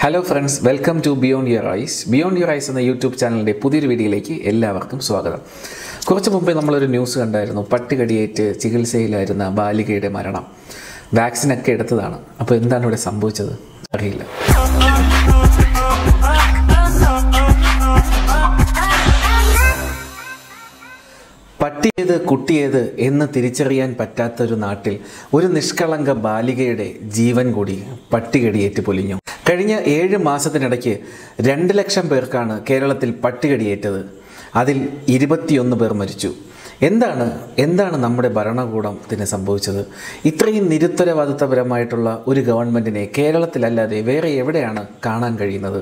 hello friends welcome to beyond your eyes beyond your eyes എന്ന YouTube ചാനലിൻ്റെ പുതിയൊരു വീഡിയോയിലേക്ക് എല്ലാവർക്കും സ്വാഗതം കുറച്ച് മുമ്പേ നമ്മളൊരു ന്യൂസ് കണ്ടായിരുന്നു പട്ടികടിയേറ്റ് ചികിത്സയിലായിരുന്ന ബാലികയുടെ മരണം വാക്സിനൊക്കെ എടുത്തതാണ് അപ്പോൾ എന്താണ് ഇവിടെ സംഭവിച്ചത് അറിയില്ല പട്ടിയേത് കുട്ടിയേത് എന്ന് തിരിച്ചറിയാൻ പറ്റാത്തൊരു നാട്ടിൽ ഒരു നിഷ്കളങ്ക ബാലികയുടെ ജീവൻ കൂടി പട്ടികടിയേറ്റ് പൊലിഞ്ഞു കഴിഞ്ഞ ഏഴ് മാസത്തിനിടയ്ക്ക് രണ്ട് ലക്ഷം പേർക്കാണ് കേരളത്തിൽ പട്ടികടിയേറ്റത് അതിൽ ഇരുപത്തിയൊന്ന് പേർ മരിച്ചു എന്താണ് എന്താണ് നമ്മുടെ ഭരണകൂടത്തിന് സംഭവിച്ചത് ഇത്രയും നിരുത്തരവാദിത്തപരമായിട്ടുള്ള ഒരു ഗവൺമെൻറ്റിനെ കേരളത്തിലല്ലാതെ വേറെ എവിടെയാണ് കാണാൻ കഴിയുന്നത്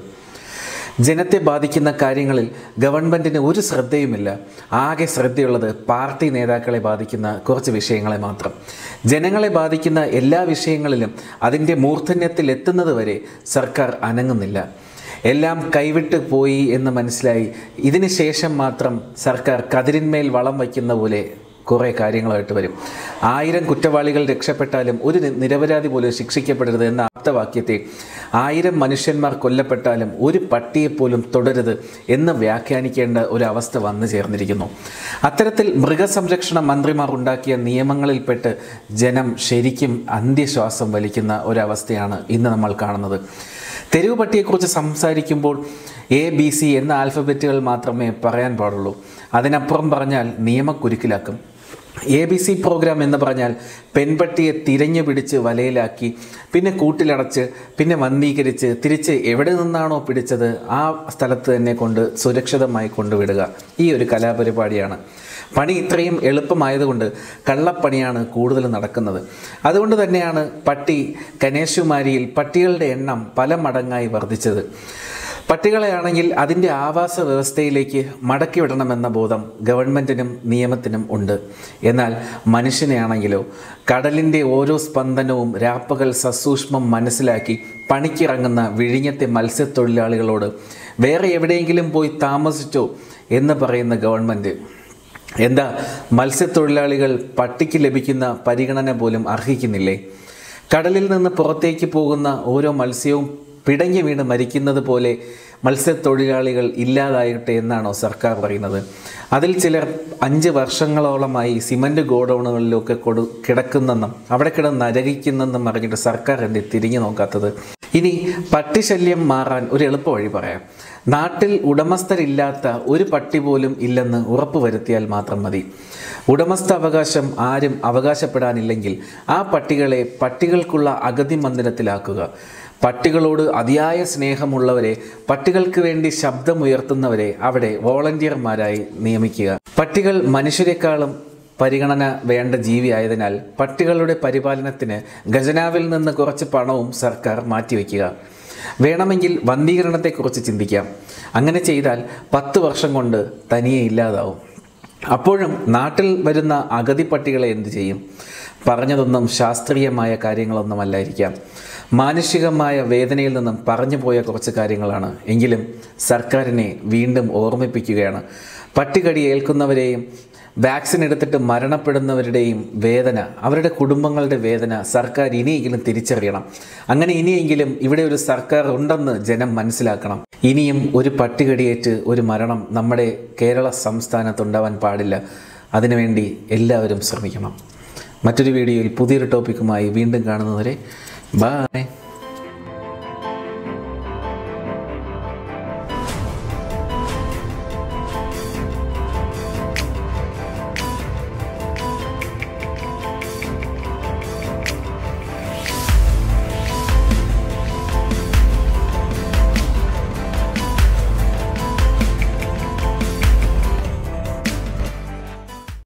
ജനത്തെ ബാധിക്കുന്ന കാര്യങ്ങളിൽ ഗവൺമെൻറ്റിന് ഒരു ശ്രദ്ധയുമില്ല ആകെ ശ്രദ്ധയുള്ളത് പാർട്ടി നേതാക്കളെ ബാധിക്കുന്ന കുറച്ച് വിഷയങ്ങളെ മാത്രം ജനങ്ങളെ ബാധിക്കുന്ന എല്ലാ വിഷയങ്ങളിലും അതിൻ്റെ മൂർധന്യത്തിൽ എത്തുന്നത് വരെ സർക്കാർ അനങ്ങുന്നില്ല എല്ലാം കൈവിട്ട് പോയി എന്ന് മനസ്സിലായി ഇതിന് ശേഷം മാത്രം സർക്കാർ കതിരിന്മേൽ വളം വയ്ക്കുന്ന പോലെ കുറേ കാര്യങ്ങളായിട്ട് വരും ആയിരം കുറ്റവാളികൾ രക്ഷപ്പെട്ടാലും ഒരു നി- നിരപരാധി പോലും ശിക്ഷിക്കപ്പെടരുത് എന്ന ആപ്തവാക്യത്തെ ആയിരം മനുഷ്യന്മാർ കൊല്ലപ്പെട്ടാലും ഒരു പട്ടിയെപ്പോലും തുടരുത് എന്ന് വ്യാഖ്യാനിക്കേണ്ട ഒരു അവസ്ഥ വന്നു ചേർന്നിരിക്കുന്നു അത്തരത്തിൽ മൃഗസംരക്ഷണ മന്ത്രിമാർ ഉണ്ടാക്കിയ നിയമങ്ങളിൽപ്പെട്ട് ജനം ശരിക്കും അന്ത്യശ്വാസം വലിക്കുന്ന ഒരവസ്ഥയാണ് ഇന്ന് നമ്മൾ കാണുന്നത് തെരുവ് പട്ടിയെക്കുറിച്ച് സംസാരിക്കുമ്പോൾ എ ബി സി എന്ന ആൽഫബറ്റുകൾ മാത്രമേ പറയാൻ പാടുള്ളൂ അതിനപ്പുറം പറഞ്ഞാൽ നിയമക്കുരുക്കിലാക്കും എ ബി സി പ്രോഗ്രാം എന്ന് പറഞ്ഞാൽ പെൺപട്ടിയെ തിരഞ്ഞു പിടിച്ച് വലയിലാക്കി പിന്നെ കൂട്ടിലടച്ച് പിന്നെ വന്ധീകരിച്ച് തിരിച്ച് എവിടെ നിന്നാണോ പിടിച്ചത് ആ സ്ഥലത്ത് തന്നെ കൊണ്ട് സുരക്ഷിതമായി കൊണ്ടുവിടുക ഈ ഒരു കലാപരിപാടിയാണ് പണി ഇത്രയും എളുപ്പമായതുകൊണ്ട് കള്ളപ്പണിയാണ് കൂടുതൽ നടക്കുന്നത് അതുകൊണ്ട് തന്നെയാണ് പട്ടി കനേശുമാരിയിൽ പട്ടികളുടെ എണ്ണം പല മടങ്ങായി വർദ്ധിച്ചത് പട്ടികളെയാണെങ്കിൽ അതിൻ്റെ ആവാസ വ്യവസ്ഥയിലേക്ക് മടക്കി വിടണമെന്ന ബോധം ഗവൺമെൻറ്റിനും നിയമത്തിനും ഉണ്ട് എന്നാൽ മനുഷ്യനെയാണെങ്കിലോ കടലിൻ്റെ ഓരോ സ്പന്ദനവും രാപ്പകൽ സസൂക്ഷ്മം മനസ്സിലാക്കി പണിക്കിറങ്ങുന്ന വിഴിഞ്ഞത്തെ മത്സ്യത്തൊഴിലാളികളോട് വേറെ എവിടെയെങ്കിലും പോയി താമസിച്ചോ എന്ന് പറയുന്ന ഗവൺമെൻറ് എന്താ മത്സ്യത്തൊഴിലാളികൾ പട്ടിക്ക് ലഭിക്കുന്ന പരിഗണന പോലും അർഹിക്കുന്നില്ലേ കടലിൽ നിന്ന് പുറത്തേക്ക് പോകുന്ന ഓരോ മത്സ്യവും പിടങ്ങി വീണ് മരിക്കുന്നത് പോലെ മത്സ്യത്തൊഴിലാളികൾ ഇല്ലാതായിട്ടെ എന്നാണോ സർക്കാർ പറയുന്നത് അതിൽ ചിലർ അഞ്ച് വർഷങ്ങളോളമായി സിമൻറ്റ് ഗോഡൗണുകളിലൊക്കെ കൊടു കിടക്കുന്നെന്നും അവിടെ കിടന്ന് നരകിക്കുന്നെന്നും അറിഞ്ഞിട്ട് സർക്കാർ എന്തേ തിരിഞ്ഞു നോക്കാത്തത് ഇനി പട്ടിശല്യം മാറാൻ ഒരു എളുപ്പ വഴി പറയാം നാട്ടിൽ ഉടമസ്ഥരില്ലാത്ത ഒരു പട്ടി പോലും ഇല്ലെന്ന് ഉറപ്പുവരുത്തിയാൽ മാത്രം മതി ഉടമസ്ഥ അവകാശം ആരും അവകാശപ്പെടാനില്ലെങ്കിൽ ആ പട്ടികളെ പട്ടികൾക്കുള്ള അഗതി മന്ദിരത്തിലാക്കുക പട്ടികളോട് അതിയായ സ്നേഹമുള്ളവരെ പട്ടികൾക്ക് വേണ്ടി ശബ്ദമുയർത്തുന്നവരെ അവിടെ വോളണ്ടിയർമാരായി നിയമിക്കുക പട്ടികൾ മനുഷ്യരെക്കാളും പരിഗണന വേണ്ട ജീവിയായതിനാൽ പട്ടികളുടെ പരിപാലനത്തിന് ഖജനാവിൽ നിന്ന് കുറച്ച് പണവും സർക്കാർ മാറ്റിവെക്കുക വേണമെങ്കിൽ വന്ധീകരണത്തെക്കുറിച്ച് ചിന്തിക്കാം അങ്ങനെ ചെയ്താൽ പത്ത് വർഷം കൊണ്ട് തനിയെ ഇല്ലാതാവും അപ്പോഴും നാട്ടിൽ വരുന്ന അഗതി പട്ടികളെ എന്തു ചെയ്യും പറഞ്ഞതൊന്നും ശാസ്ത്രീയമായ കാര്യങ്ങളൊന്നുമല്ലായിരിക്കാം മാനുഷികമായ വേദനയിൽ നിന്നും പറഞ്ഞു പോയ കുറച്ച് കാര്യങ്ങളാണ് എങ്കിലും സർക്കാരിനെ വീണ്ടും ഓർമ്മിപ്പിക്കുകയാണ് പട്ടികടി ഏൽക്കുന്നവരെയും വാക്സിൻ എടുത്തിട്ട് മരണപ്പെടുന്നവരുടെയും വേദന അവരുടെ കുടുംബങ്ങളുടെ വേദന സർക്കാർ ഇനിയെങ്കിലും തിരിച്ചറിയണം അങ്ങനെ ഇനിയെങ്കിലും ഇവിടെ ഒരു സർക്കാർ ഉണ്ടെന്ന് ജനം മനസ്സിലാക്കണം ഇനിയും ഒരു പട്ടികടിയേറ്റ് ഒരു മരണം നമ്മുടെ കേരള സംസ്ഥാനത്തുണ്ടാവാൻ പാടില്ല അതിനുവേണ്ടി എല്ലാവരും ശ്രമിക്കണം മറ്റൊരു വീഡിയോയിൽ പുതിയൊരു ടോപ്പിക്കുമായി വീണ്ടും കാണുന്നവരെ ബായ്